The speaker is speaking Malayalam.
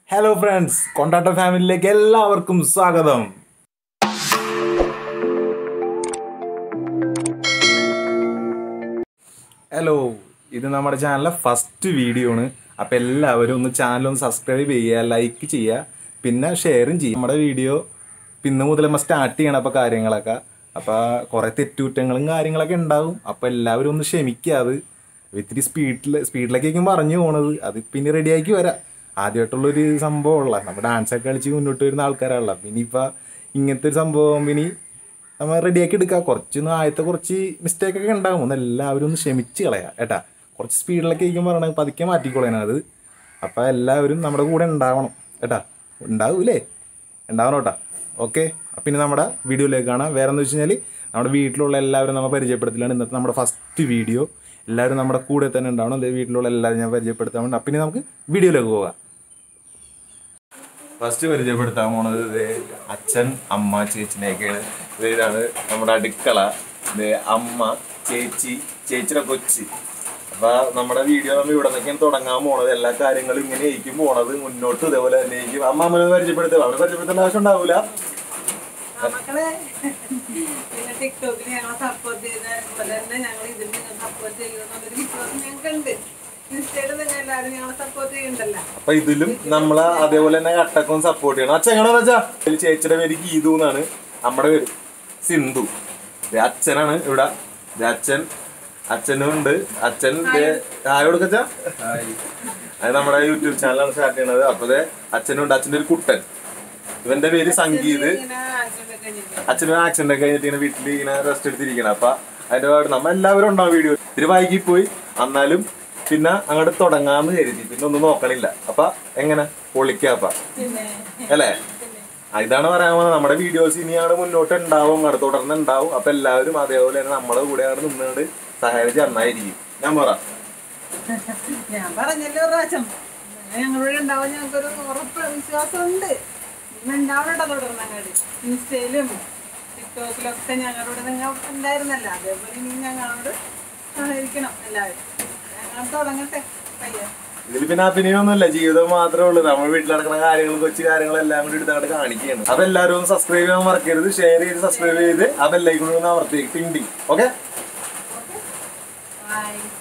ഹലോ ഫ്രണ്ട്സ് കൊണ്ടാട്ട ഫാമിലിയിലേക്ക് എല്ലാവർക്കും സ്വാഗതം ഹലോ ഇത് നമ്മുടെ ചാനലിലെ ഫസ്റ്റ് വീഡിയോ ആണ് അപ്പം എല്ലാവരും ഒന്ന് ചാനൽ ഒന്ന് സബ്സ്ക്രൈബ് ചെയ്യുക ലൈക്ക് ചെയ്യുക പിന്നെ ഷെയറും ചെയ്യുക നമ്മുടെ വീഡിയോ പിന്നെ മുതൽ നമ്മൾ സ്റ്റാർട്ട് ചെയ്യണം അപ്പോൾ കാര്യങ്ങളൊക്കെ അപ്പോൾ കുറേ തെറ്റുകുറ്റങ്ങളും കാര്യങ്ങളൊക്കെ ഉണ്ടാവും അപ്പോൾ എല്ലാവരും ഒന്ന് ക്ഷമിക്കുക അത് ഇത്തിരി സ്പീഡിൽ സ്പീഡിലേക്കായിരിക്കും പറഞ്ഞു പോണത് അത് പിന്നെ റെഡിയാക്കി വരാം ആദ്യമായിട്ടുള്ളൊരു സംഭവമുള്ള നമ്മൾ ഡാൻസൊക്കെ കളിച്ച് മുന്നോട്ട് വരുന്ന ആൾക്കാരാണല്ലോ പിന്നെ ഇപ്പോൾ ഇങ്ങനത്തെ ഒരു സംഭവം പിന്നെ നമ്മൾ റെഡിയാക്കി എടുക്കുക കുറച്ചൊന്ന് ആദ്യത്തെ കുറച്ച് മിസ്റ്റേക്കൊക്കെ ഉണ്ടാകും ഒന്ന് എല്ലാവരും ഒന്ന് ക്ഷമിച്ച് കളയാം ഏട്ടാ കുറച്ച് സ്പീഡിലൊക്കെ ആയിരിക്കും പറയണത് പതുക്കെ മാറ്റിക്കോളേനാ അത് അപ്പോൾ എല്ലാവരും നമ്മുടെ കൂടെ ഉണ്ടാവണം ഏട്ടാ ഉണ്ടാവൂലേ ഉണ്ടാവണം കേട്ടാ ഓക്കെ പിന്നെ നമ്മുടെ വീഡിയോയിലേക്ക് കാണാം വേറെ എന്ന് വെച്ച് കഴിഞ്ഞാൽ നമ്മുടെ വീട്ടിലുള്ള എല്ലാവരും നമ്മൾ പരിചയപ്പെടുത്തലാണ് ഇന്നത്തെ നമ്മുടെ ഫസ്റ്റ് വീഡിയോ എല്ലാവരും നമ്മുടെ കൂടെ തന്നെ ഉണ്ടാവണം അതായത് വീട്ടിലുള്ള എല്ലാവരും ഞാൻ പരിചയപ്പെടുത്താൻ വേണ്ടി അപ്പം ഇനി നമുക്ക് വീഡിയോയിലേക്ക് പോകാം ഫസ്റ്റ് പരിചയപ്പെടുത്താൻ പോണത് ഇത് അച്ഛൻ അമ്മ ചേച്ചിനെയൊക്കെയാണ് ഇത് ഇതാണ് നമ്മുടെ അടുക്കള ഇത് അമ്മ ചേച്ചി ചേച്ചിയുടെ കൊച്ച് അപ്പൊ നമ്മുടെ വീഡിയോ നമ്മൾ ഇവിടെ നിന്നൊക്കെയാണ് തുടങ്ങാൻ പോണത് എല്ലാ കാര്യങ്ങളും ഇങ്ങനെ ആയിരിക്കും പോണത് മുന്നോട്ട് ഇതേപോലെ തന്നെ ആയിരിക്കും അമ്മ അമ്മനെ പരിചയപ്പെടുത്തുക അവനെ പരിചയപ്പെടുത്തേണ്ട ആവശ്യം ഉണ്ടാവില്ല മക്കളെ പിന്നെ ടിക്ടോക്കിൽ ഞങ്ങളെ സപ്പോർട്ട് ചെയ്ത പോലെ തന്നെ ഞങ്ങൾ ഇതിൽ നിങ്ങൾ സപ്പോർട്ട് ചെയ്യുമെന്നുള്ളൊരു വിശ്വാസം ഞങ്ങൾക്കുണ്ട് ഇൻസ്റ്റയിൽ നിങ്ങൾ എല്ലാവരും ഞങ്ങളെ സപ്പോർട്ട് ചെയ്യുന്നുണ്ടല്ലോ അപ്പൊ ഇതിലും നമ്മളെ അതേപോലെ തന്നെ കട്ടക്കും സപ്പോർട്ട് ചെയ്യണം അച്ഛൻ എങ്ങനെ വെച്ചാ ഇതിൽ ചേച്ചിയുടെ പേര് ഗീതു എന്നാണ് നമ്മുടെ പേര് സിന്ധു ദേ അച്ഛനാണ് ഇവിടെ ദേ അച്ഛൻ അച്ഛനും ഉണ്ട് അച്ഛൻ ആരോട് കച്ചാ അത് നമ്മുടെ യൂട്യൂബ് ചാനലാണ് സ്റ്റാർട്ട് ചെയ്യണത് അപ്പൊ ദേ അച്ഛനും ഉണ്ട് അച്ഛൻ്റെ ഒരു കുട്ടൻ ഇവന്റെ പേര് സംഗീത് ഇങ്ങനെ ആക്സിഡന്റ് കഴിഞ്ഞിട്ട് അച്ഛനും ആക്സിഡന്റ് ഒക്കെ കഴിഞ്ഞിട്ട് ഇങ്ങനെ വീട്ടിൽ ഇങ്ങനെ റെസ്റ്റ് എടുത്തിരിക്കണം അപ്പൊ അതിന്റെ പാട് നമ്മ എല്ലാവരും ഉണ്ടാവും വീഡിയോ ഇത്തിരി വൈകി പോയി എന്നാലും പിന്നെ അങ്ങോട്ട് തുടങ്ങാന്ന് കരുതി പിന്നെ ഒന്നും നോക്കണില്ല അപ്പൊ എങ്ങനെ പൊളിക്കാപ്പ പിന്നെ അല്ലേ ആ, ഇതാണ് പറയാൻ പോകുന്നത് നമ്മുടെ വീഡിയോസ് ഇനിയാണ് മുന്നോട്ട് ഉണ്ടാവും അങ്ങോട്ട് തുടർന്ന് ഉണ്ടാവും അപ്പൊ എല്ലാവരും അതേപോലെ തന്നെ നമ്മളെ കൂടെ അവിടെ നിന്നുകൊണ്ട് സഹായിച്ച് നന്നായിരിക്കും ഞാൻ പറ ഞാൻ പറഞ്ഞല്ലോ ഒരു പ്രാവശ്യം ഞങ്ങളിവിടെ ഉണ്ടാവും ഞങ്ങൾക്കൊരു ഉറപ്പ് വിശ്വാസമുണ്ട് ഇന്ന് ഉണ്ടാവണട്ടോ തുടർന്ന് അങ്ങോട്ട് ഇൻസ്റ്റയിലും ടിക്ടോക്കിലൊക്കെ ഞങ്ങളോട് നിങ്ങൾ ഉണ്ടായിരുന്നല്ലോ അതേപോലെ ഇനി ഞങ്ങളോട് സഹകരിക്കണം എല്ലാവരും ഞങ്ങൾ തുടങ്ങട്ടെ പയ്യെ ഇതിൽ പിന്നെ അഭിനയമൊന്നുമില്ല ജീവിതം മാത്രമേ ഉള്ളൂ നമ്മൾ വീട്ടിൽ നടക്കുന്ന കാര്യങ്ങളും കൊച്ചു കാര്യങ്ങളും എല്ലാം കൂടി എടുത്തങ്ങോട്ട് കാണിക്കുകയാണ് അപ്പൊ എല്ലാവരും ഒന്ന് സബ്സ്ക്രൈബ് ചെയ്യാൻ മറക്കരുത് ഷെയർ ചെയ്ത് സബ്സ്ക്രൈബ് ചെയ്ത് ആ ബെല്ലൈക്കൺ ഒന്ന് അമർത്തി ടിങ് ടിങ് ഓക്കെ ബൈ